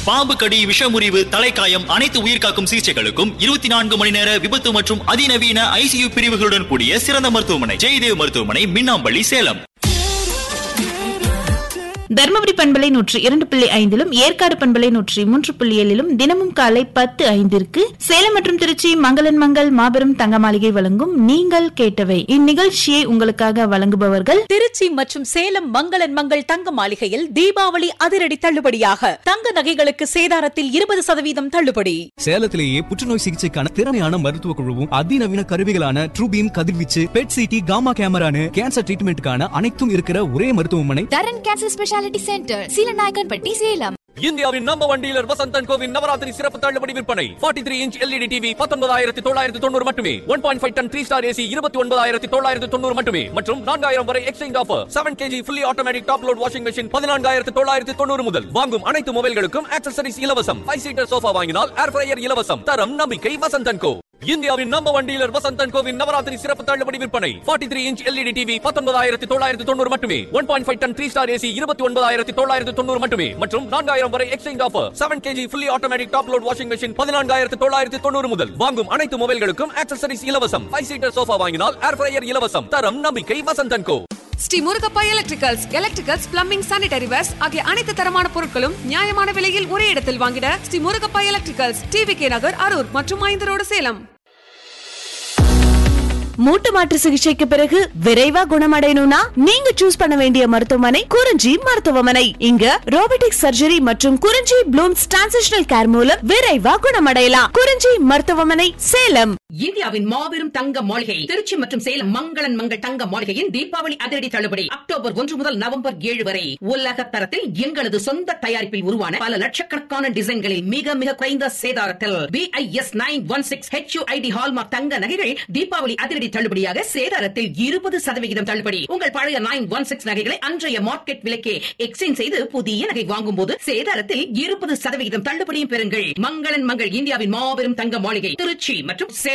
பாம்பு கடி விஷமுறிவு தலைக்காயம் அனைத்து உயிர்காக்கும் சிகிச்சைகளுக்கும் இருபத்தி நான்கு மணி நேர விபத்து மற்றும் அதிநவீன ஐசியு பிரிவுகளுடன் கூடிய சிறந்த மருத்துவமனை ஜெயதேவ் மருத்துவமனை மின்னாம்பள்ளி சேலம் தர்மபுரி பண்பலை நூற்றி இரண்டு புள்ளி ஐந்திலும் ஏற்காடு பண்பலை நூற்றி மூன்று புள்ளி ஏழிலும் தினமும் காலை பத்து ஐந்திற்கு சேலம் மற்றும் திருச்சி மங்களன் மங்கள் மாபெரும் தங்க மாளிகை வழங்கும் நீங்கள் கேட்டவை இந்நிகழ்ச்சியை உங்களுக்காக வழங்குபவர்கள் திருச்சி மற்றும் சேலம் மங்களன் மங்கள் தங்க மாளிகையில் தீபாவளி அதிரடி தள்ளுபடியாக தங்க நகைகளுக்கு சேதாரத்தில் இருபது சதவீதம் தள்ளுபடி சேலத்திலேயே புற்றுநோய் சிகிச்சைக்கான திறமையான மருத்துவ குழுவும் அதிநவீன கருவிகளான ட்ரூபீம் கதிர்வீச்சு பெட் சிடி காமா கேமரானு கேன்சர் ட்ரீட்மெண்ட்டுக்கான அனைத்தும் இருக்கிற ஒரே மருத்துவமனை Dharan cancer speciality centre Seelanaickenpatti Salem இந்தியாவின் நம்பர் ஒன் டீலர் வசந்தன் கோவின் நவராத்திரி சிறப்பு தள்ளுபடி விற்பனை 43 த்ரீ இன்ச் எல்இடி டிவி பத்தொன்பதாயிரத்தி தொள்ளாயிரத்தி தொண்ணூறு மட்டுமே one point five ton three star AC இருபத்தி ஒன்பதாயிரத்தி தொள்ளாயிரத்தி தொண்ணூறு மட்டுமே மற்றும் நான்காயிரம் வரை exchange offer seven KG fully automatic top load washing machine பதினான்காயிரத்தி தொள்ளாயிரத்தி தொண்ணூறு முதல் வாங்கும் அனைத்து மொபைல்களுக்கும் ஆக்சசரிஸ் இலவசம் ஃபைவ் சீட்டர் சோஃபா வாங்கினால் ஏர் ஃப்ரையர் இலவசம் தரம் நம்பிக்கை வசந்தன் கோ இந்தியாவின் நம்பர் ஒன் டீலர் வசந்தன் கோவின் நவராத்திரி சிறப்பு தள்ளுபடி விற்பனை 43 த்ரீ இன்ச் எல்இடி டிவி பத்தொன்பதாயிரத்தி தொள்ளாயிரத்தி தொண்ணூறு மட்டுமே one point five ton three star AC இருபத்தி ஒன்பதாயிரத்தி தொள்ளாயிரத்தி தொண்ணூறு மட்டுமே மற்றும் நான்காயிரம் வரை exchange offer seven KG fully automatic top load washing machine பதினான்காயிரத்தி தொள்ளாயிரத்தி தொண்ணூறு முதல் வாங்கும் அனைத்து மொபைல்களுக்கும் ஆக்சசரிஸ் இலவசம் ஃபைவ் சீட்டர் சோஃபா வாங்கினால் ஏர் ஃப்ரையர் இலவசம் தரம் நம்பிக்கை Vasanthan co Sri Murugappa electricals electricals plumbing sanitary wares ஆகிய அனைத்து தரமான பொருட்களும் நியாயமான விலையில் ஒரே இடத்தில் வாங்கிட Sri Murugappa electricals TV K நகர் அரூர் மற்றும் ஐந்தரோடு சேலம் மூட்டு மாற்று சிகிச்சைக்கு பிறகு விரைவா குணமடையணும்னா நீங்க சூஸ் பண்ண வேண்டிய மருத்துவமனை குறிஞ்சி மருத்துவமனை இங்க ரோபோட்டிக் சர்ஜரி மற்றும் குறிஞ்சி ப்ளூம்ஸ் டிரான்சிஷனல் கேர் மூலம் விரைவா குணமடையலாம் குறிஞ்சி மருத்துவமனை சேலம் இந்தியாவின் மாபெரும் தங்க மாளிகை திருச்சி மற்றும் சேலம் மங்களன் மங்கள் தங்க மாளிகையின் தீபாவளி அதிரடி தள்ளுபடி அக்டோபர் ஒன்று முதல் நவம்பர் ஏழு வரை உலக தரத்தில் எங்களது சொந்த தயாரிப்பில் உருவான பல லட்சக்கணக்கான டிசைன்களில் மிக மிக குறைந்த சேதாரத்தில் BIS nine one six HUID hallmark தங்க நகைகள் தீபாவளி அதிரடி தள்ளுபடியாக சேதாரத்தில் இருபது சதவிகிதம் தள்ளுபடி உங்கள் பழைய நைன் ஒன் சிக்ஸ் நகைகளை அன்றைய மார்க்கெட் விலைக்கே எக்ஸ்சேஞ்ச் செய்து புதிய நகை வாங்கும் போது சேதாரத்தில் இருபது சதவிகிதம் தள்ளுபடியும் பெறுங்கள் மங்களன் மங்கள் இந்தியாவின் மாபெரும் தங்க மாளிகை திருச்சி மற்றும் சேலம்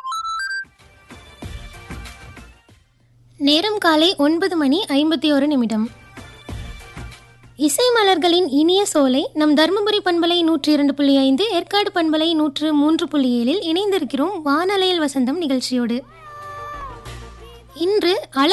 நேரம் காலை ஒன்பது மணி ஐம்பத்தி ஒரு நிமிடம் இசை மலர்களின் இனிய சோலை நம் தருமபுரி பண்பலை நூற்றி இரண்டு புள்ளி ஐந்து ஏற்காடு பண்பலை நூற்று மூன்று புள்ளி ஏழில் இணைந்திருக்கிறோம் வானலையில் வசந்தம் நிகழ்ச்சியோடு இன்று அழ